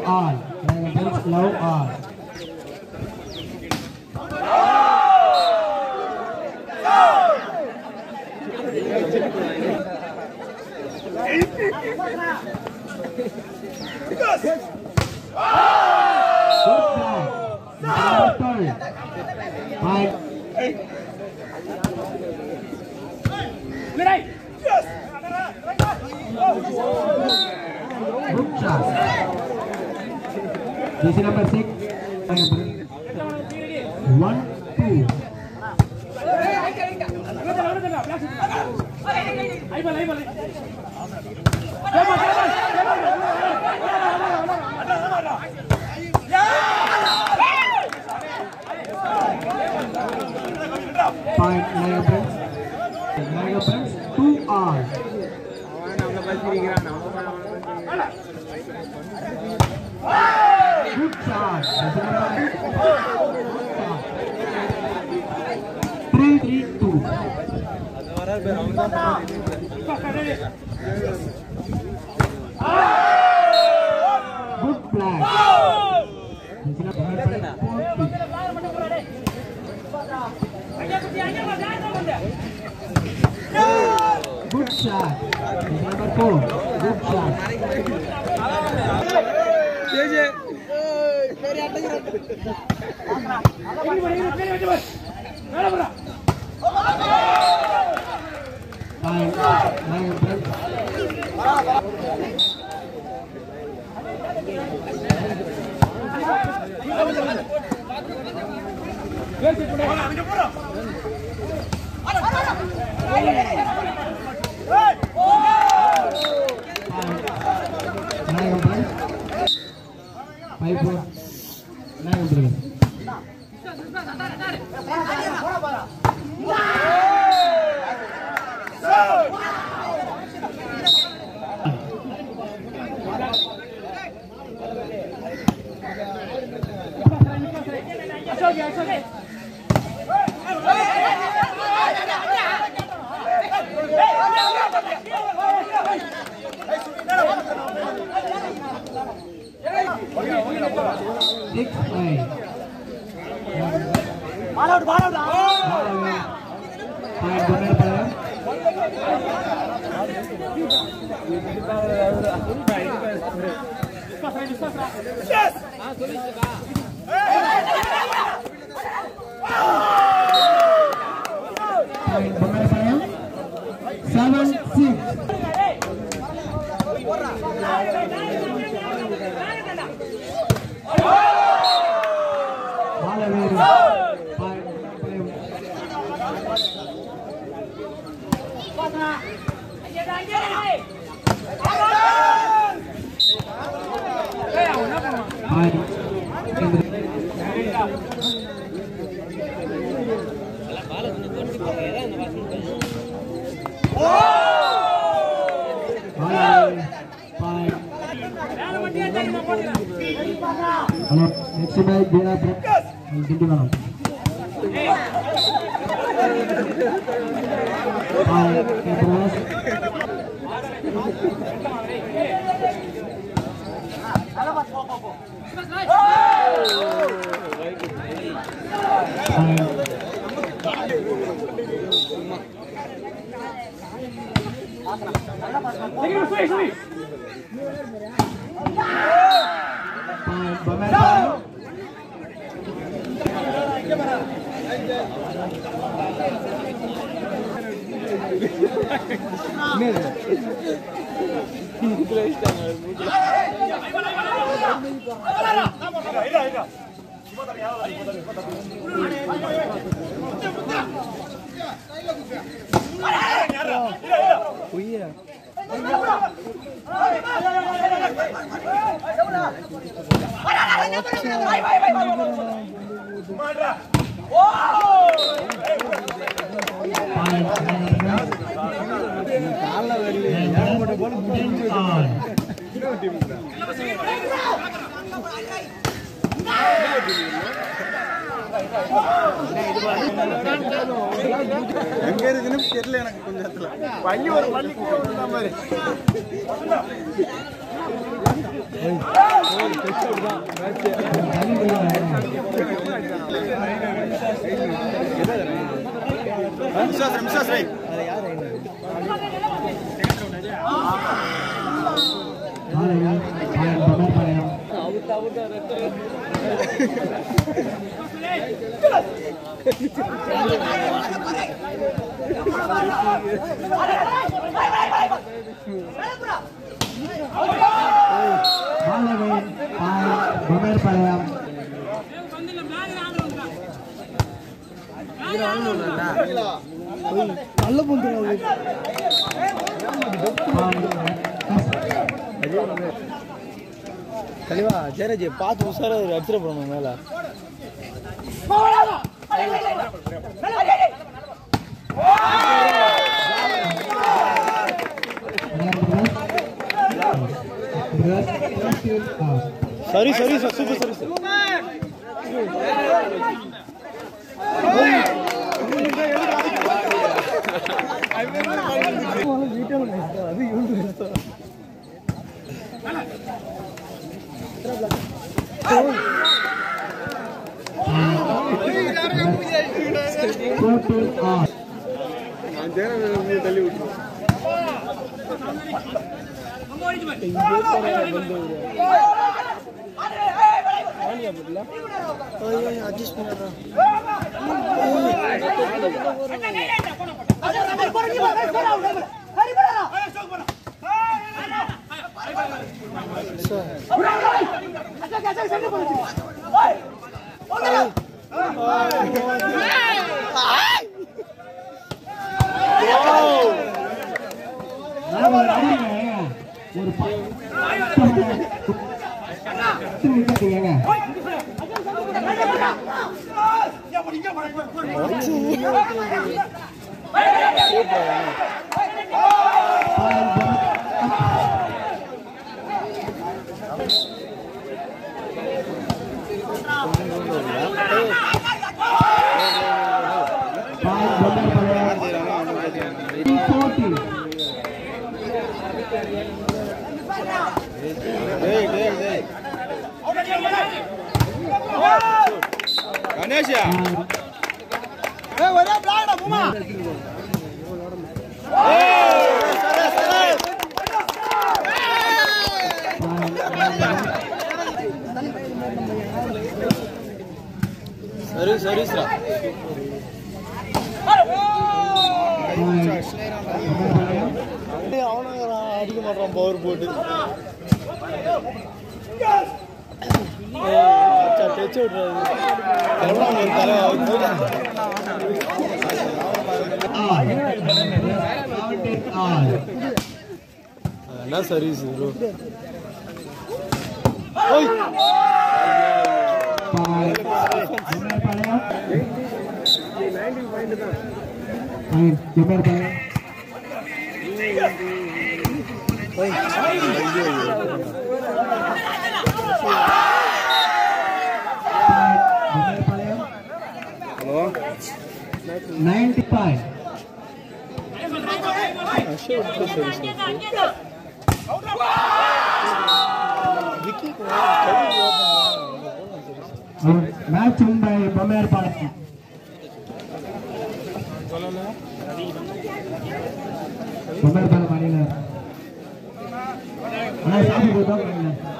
love all. Naga Prince, love all. Good flag. Number 12. Point. Good shot. Jersey number six. One, two. Point Naga Prince. Naga Prince, two all. Good shot. Jersey number six. Three, three, two. Good flag. Jersey number four, three. Good shot. Jersey number four. Good shot. Fine. Naga Prince. Naga Prince. Five four. Naga Prince. Six five. Ball away. Point Bonner Palawan. Point Bonner Palawan. Seven six. Ball away. Point Bonner Palawan. Point Kendra. Ball away. Point. Hello, next by Dina Prep. Tindimanam. Point Kendra. Point. Point Bonner Palawan. Point எங்க இருக்குன்னு தெரியல எனக்கு கொஞ்சத்துல பள்ளி ஒரு பள்ளி மாதிரி விசுவாஸ் விசுவாஸ் right பழையம் கலிவா Jayaraj பார்த்து உஷாரா அடிச்சிட போறோம் மேல சரி சரி சார் சூப்பர் சரி சார் தள்ளி விட்டுருவோம் அட்ஜஸ்ட் பண்ணுறோம் ஒரு பத்து ஏங்க கணேஷா சரி சரி சார் அவனுங்க அடிக்க மாட்டான் பவர் போட்டு டச் விட்றாரு எவ்வளோ ஒரு தலை என்ன சர்வீஸ் ப்ரோ ஓய் hello ninety five Ashok service Vicky match win by Bommaiyar Palayam Bommaiyar Palayam அணியினர் ஆனால் சாப்பிட்டு போய் தான்